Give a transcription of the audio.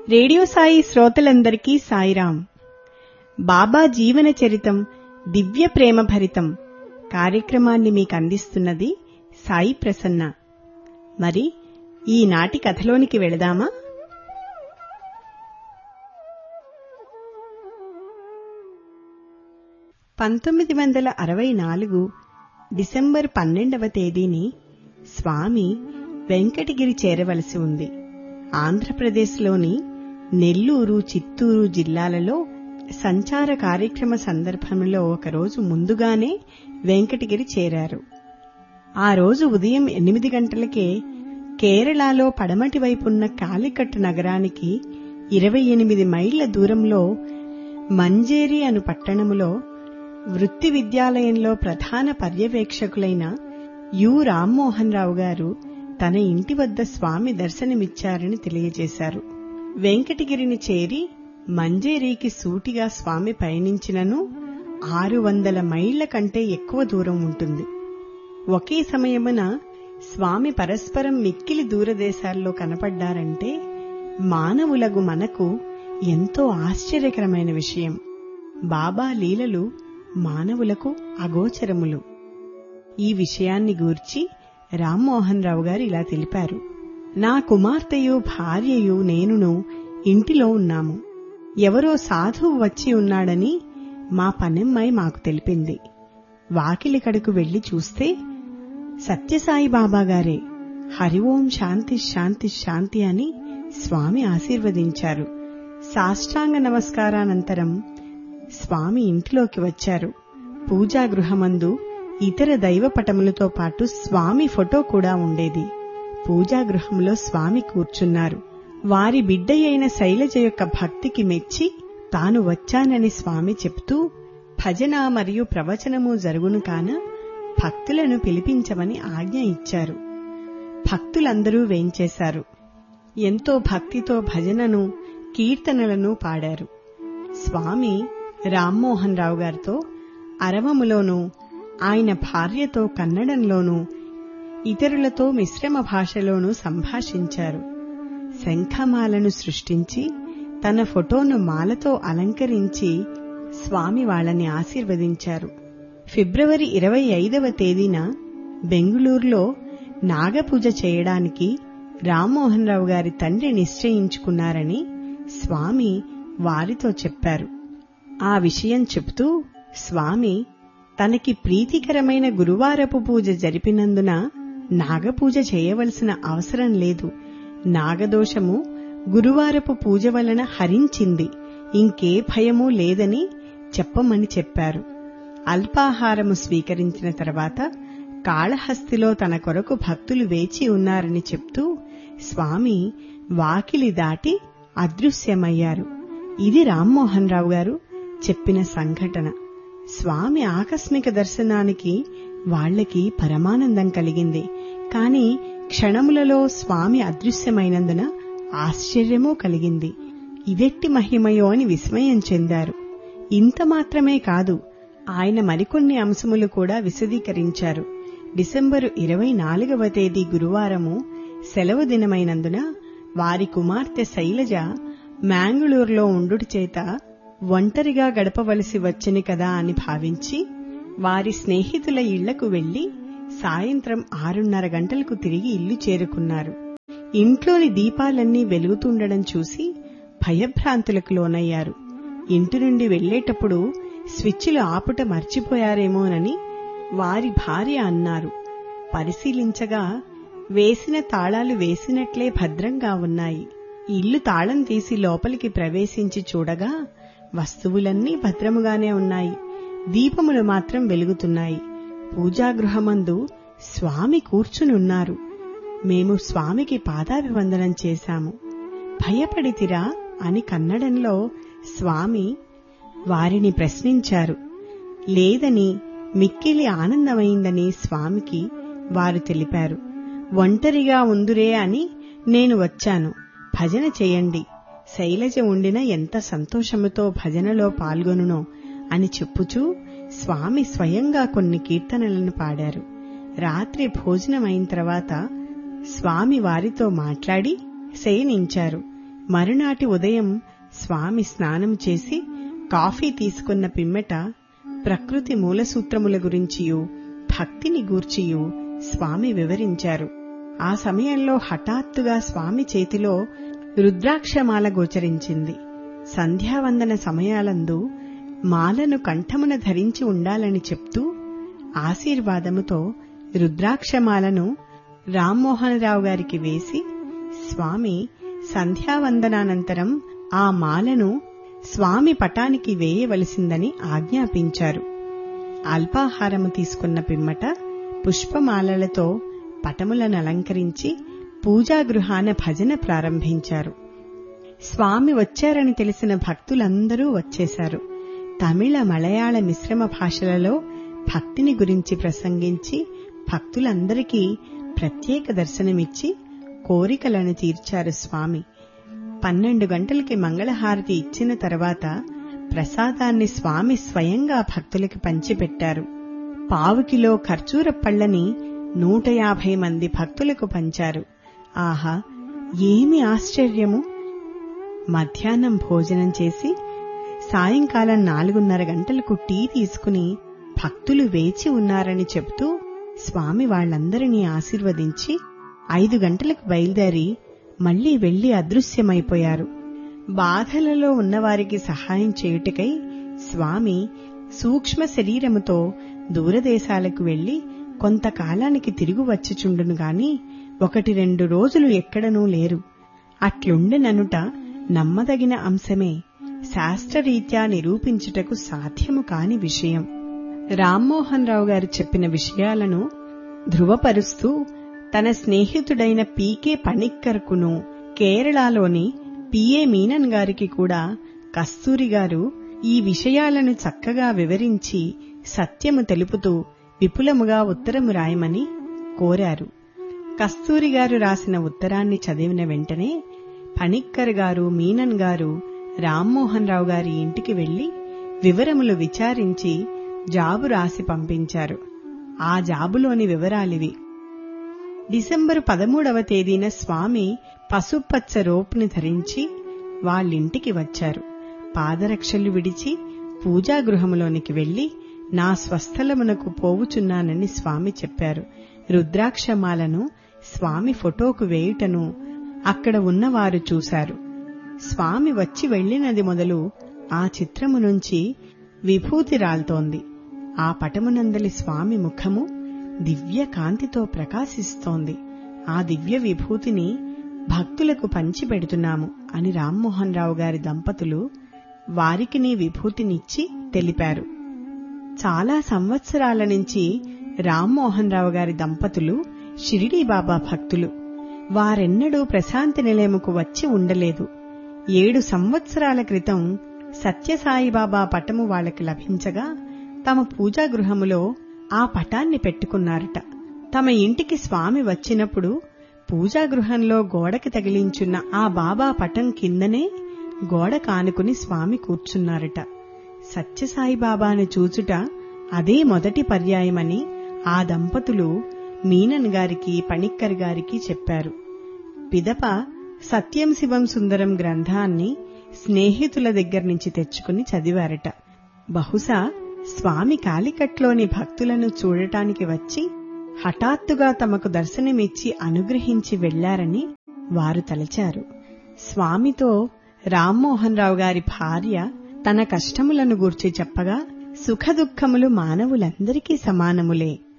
radio Sai శ్రోతలందరికీ సాయిరాం బాబా జీవన చరితం దివ్య ప్రేమ భరితం కార్యక్రమాన్ని మీకు అందిస్తున్నది సాయి ప్రసన్న మరి ఈనాటి కథలోనికి వెళదామా పంతొమ్మిది వందల అరవై నాలుగు డిసెంబర్ పన్నెండవ తేదీని స్వామి వెంకటగిరి చేరవలసి ఉంది ఆంధ్రప్రదేశ్లోని నెల్లూరు చిత్తూరు జిల్లాలలో సంచార కార్యక్రమ సందర్భంలో ఒకరోజు ముందుగానే వెంకటగిరి చేరారు ఆ రోజు ఉదయం ఎనిమిది గంటలకే కేరళలో పడమటి వైపున్న కాలికట్ నగరానికి ఇరవై ఎనిమిది మైళ్ల దూరంలో మంజేరి అను పట్టణములో వృత్తి విద్యాలయంలో ప్రధాన పర్యవేక్షకులైన యు రామ్మోహన్ రావు గారు తన ఇంటి వద్ద స్వామి దర్శనమిచ్చారని తెలియజేశారు వెంకటగిరిని చేరి మంజేరీకి సూటిగా స్వామి పయనించినను ఆరు వందల మైళ్ల కంటే ఎక్కువ దూరం ఉంటుంది ఒకే సమయమున స్వామి పరస్పరం మిక్కిలి దూరదేశాల్లో కనపడ్డారంటే మానవులగు మనకు ఎంతో ఆశ్చర్యకరమైన విషయం బాబా లీలలు మానవులకు అగోచరములు ఈ విషయాన్ని గూర్చి రామ్మోహన్ రావు గారు ఇలా తెలిపారు నా కుమార్తెయు భార్యయు నేనును ఇంటిలో ఉన్నాము ఎవరో సాధువు వచ్చి ఉన్నాడని మా పనమ్మాయి మాకు తెలిపింది వాకిలి కడుకు వెళ్లి చూస్తే సత్యసాయి బాబా గారే హరి ఓం శాంతి శాంతి శాంతి అని స్వామి ఆశీర్వదించారు సాష్టాంగ నమస్కారానంతరం స్వామి ఇంటిలోకి వచ్చారు పూజా గృహమందు ఇతర దైవ పటములతో పాటు స్వామి ఫోటో కూడా ఉండేది పూజా గృహంలో స్వామి కూర్చున్నారు వారి బిడ్డ అయిన శైలజ యొక్క భక్తికి మెచ్చి తాను వచ్చానని స్వామి చెప్తూ భజన మరియు ప్రవచనము జరుగును కాన భక్తులను పిలిపించమని ఆజ్ఞ ఇచ్చారు భక్తులందరూ వేంచేశారు ఎంతో భక్తితో భజనను కీర్తనలను పాడారు స్వామి రామ్మోహన్ రావు గారితో అరవములోనూ ఆయన భార్యతో కన్నడంలోనూ ఇతరులతో మిశ్రమ భాషలోనూ సంభాషించారు శంఖమాలను సృష్టించి తన ఫోటోను మాలతో అలంకరించి స్వామి వాళ్ళని ఆశీర్వదించారు ఫిబ్రవరి ఇరవై ఐదవ తేదీన బెంగుళూరులో నాగపూజ చేయడానికి రామ్మోహన్ రావు గారి తండ్రి నిశ్చయించుకున్నారని స్వామి వారితో చెప్పారు ఆ విషయం చెప్తూ స్వామి తనకి ప్రీతికరమైన గురువారపు పూజ జరిపినందున నాగపూజ చేయవలసిన అవసరం లేదు నాగదోషము గురువారపు పూజ వలన హరించింది ఇంకే భయమూ లేదని చెప్పమని చెప్పారు అల్పాహారము స్వీకరించిన తర్వాత కాళహస్తిలో తన కొరకు భక్తులు వేచి ఉన్నారని చెప్తూ స్వామి వాకిలి దాటి అదృశ్యమయ్యారు ఇది రామ్మోహన్ రావు గారు చెప్పిన సంఘటన స్వామి ఆకస్మిక దర్శనానికి వాళ్లకి పరమానందం కలిగింది కాని క్షణములలో స్వామి అదృశ్యమైనందున ఆశ్చర్యమూ కలిగింది ఇదెట్టి మహిమయో అని విస్మయం చెందారు ఇంత మాత్రమే కాదు ఆయన మరికొన్ని అంశములు కూడా విశదీకరించారు డిసెంబరు ఇరవై నాలుగవ తేదీ గురువారము సెలవు దినమైనందున వారి కుమార్తె శైలజ మ్యాంగుళూరులో ఉండుటి చేత ఒంటరిగా గడపవలసి వచ్చని కదా అని భావించి వారి స్నేహితుల ఇళ్లకు వెళ్లి సాయంత్రం ఆరున్నర గంటలకు తిరిగి ఇల్లు చేరుకున్నారు ఇంట్లోని దీపాలన్నీ వెలుగుతుండడం చూసి భయభ్రాంతులకు లోనయ్యారు ఇంటి నుండి వెళ్లేటప్పుడు స్విచ్లు ఆపుట మర్చిపోయారేమోనని వారి భార్య అన్నారు పరిశీలించగా వేసిన తాళాలు వేసినట్లే భద్రంగా ఉన్నాయి ఇల్లు తాళం తీసి లోపలికి ప్రవేశించి చూడగా వస్తువులన్నీ భద్రముగానే ఉన్నాయి దీపములు మాత్రం వెలుగుతున్నాయి పూజాగృహమందు స్వామి కూర్చునున్నారు మేము స్వామికి పాదాభివందనం చేశాము భయపడితిరా అని కన్నడంలో స్వామి వారిని ప్రశ్నించారు లేదని మిక్కిలి ఆనందమైందని స్వామికి వారు తెలిపారు ఒంటరిగా ఉందురే అని నేను వచ్చాను భజన చేయండి శైలజ ఉండిన ఎంత సంతోషముతో భజనలో పాల్గొనునో అని చెప్పుచూ స్వామి స్వయంగా కొన్ని కీర్తనలను పాడారు రాత్రి భోజనమైన తర్వాత స్వామి వారితో మాట్లాడి శయనించారు మరునాటి ఉదయం స్వామి స్నానం చేసి కాఫీ తీసుకున్న పిమ్మెట ప్రకృతి మూలసూత్రముల గురించియు భక్తిని గూర్చియు స్వామి వివరించారు ఆ సమయంలో హఠాత్తుగా స్వామి చేతిలో రుద్రాక్షమాల గోచరించింది సంధ్యావందన సమయాలందు మాలను కంఠమున ధరించి ఉండాలని చెప్తూ ఆశీర్వాదముతో రుద్రాక్షమాలను రామ్మోహనరావు గారికి వేసి స్వామి సంధ్యావందనానంతరం ఆ మాలను స్వామి పటానికి వేయవలసిందని ఆజ్ఞాపించారు అల్పాహారము తీసుకున్న పిమ్మట పుష్పమాలలతో పటములను అలంకరించి పూజాగృహాన భజన ప్రారంభించారు స్వామి వచ్చారని తెలిసిన భక్తులందరూ వచ్చేశారు తమిళ మలయాళ మిశ్రమ భాషలలో భక్తిని గురించి ప్రసంగించి భక్తులందరికీ ప్రత్యేక దర్శనమిచ్చి కోరికలను తీర్చారు స్వామి పన్నెండు గంటలకి మంగళహారతి ఇచ్చిన తర్వాత ప్రసాదాన్ని స్వామి స్వయంగా భక్తులకి పంచిపెట్టారు పావు కిలో ఖర్జూర పళ్ళని నూట యాభై మంది భక్తులకు పంచారు ఆహా ఏమి ఆశ్చర్యము మధ్యాహ్నం భోజనం చేసి సాయంకాలం నాలుగున్నర గంటలకు టీ తీసుకుని భక్తులు వేచి ఉన్నారని చెబుతూ స్వామి వాళ్లందరినీ ఆశీర్వదించి ఐదు గంటలకు బయలుదేరి మళ్లీ వెళ్లి అదృశ్యమైపోయారు బాధలలో ఉన్నవారికి సహాయం చేయుటకై స్వామి సూక్ష్మ శరీరముతో దూరదేశాలకు వెళ్లి కొంతకాలానికి తిరిగి వచ్చిచుండును గాని ఒకటి రెండు రోజులు ఎక్కడనూ లేరు అట్లుండెననుట నమ్మదగిన అంశమే శాస్త్రరీత్యా నిరూపించుటకు సాధ్యము కాని విషయం రామ్మోహన్ రావు గారు చెప్పిన విషయాలను ధృవపరుస్తూ తన స్నేహితుడైన పీకే పణిక్కర్కును కేరళలోని పిఏ మీనన్ గారికి కూడా కస్తూరి గారు ఈ విషయాలను చక్కగా వివరించి సత్యము తెలుపుతూ విపులముగా ఉత్తరము రాయమని కోరారు కస్తూరి గారు రాసిన ఉత్తరాన్ని చదివిన వెంటనే ఫణిక్కర్ గారు మీనన్ గారు రామ్మోహన్ రావు గారి ఇంటికి వెళ్లి వివరములు విచారించి జాబు రాసి పంపించారు ఆ జాబులోని వివరాలివి డిసెంబరు పదమూడవ తేదీన స్వామి పసుపచ్చ రోప్ని ధరించి వాళ్ళింటికి వచ్చారు పాదరక్షలు విడిచి పూజాగృహములోనికి వెళ్లి నా స్వస్థలమునకు పోవుచున్నానని స్వామి చెప్పారు రుద్రాక్షమాలను స్వామి ఫోటోకు వేయుటను అక్కడ ఉన్నవారు చూశారు స్వామి వచ్చి వెళ్లినది మొదలు ఆ చిత్రము నుంచి విభూతి రాల్తోంది ఆ పటమునందలి స్వామి ముఖము దివ్య కాంతితో ప్రకాశిస్తోంది ఆ దివ్య విభూతిని భక్తులకు పంచిపెడుతున్నాము అని రామ్మోహన్ రావు గారి దంపతులు వారికి నీ విభూతినిచ్చి తెలిపారు చాలా సంవత్సరాల నుంచి రామ్మోహన్ రావు గారి దంపతులు షిరిడీ బాబా భక్తులు వారెన్నడూ ప్రశాంతి నిలయముకు వచ్చి ఉండలేదు ఏడు సంవత్సరాల క్రితం సత్యసాయిబాబా పటము వాళ్ళకి లభించగా తమ పూజాగృహములో ఆ పటాన్ని పెట్టుకున్నారట తమ ఇంటికి స్వామి వచ్చినప్పుడు పూజాగృహంలో గోడకి తగిలించున్న ఆ బాబా పటం కిందనే గోడ కానుకుని స్వామి కూర్చున్నారట సత్యసాయిబాబాను చూచుట అదే మొదటి పర్యాయమని ఆ దంపతులు మీనన్ గారికి పణిక్కర్ గారికి చెప్పారు పిదప సత్యం శివం సుందరం గ్రంథాన్ని స్నేహితుల దగ్గర నుంచి తెచ్చుకుని చదివారట బహుశా స్వామి కాలికట్లోని భక్తులను చూడటానికి వచ్చి హఠాత్తుగా తమకు దర్శనమిచ్చి అనుగ్రహించి వెళ్లారని వారు తలచారు స్వామితో రామ్మోహన్ రావు గారి భార్య తన కష్టములను గూర్చి చెప్పగా సుఖదుఖములు మానవులందరికీ సమానములే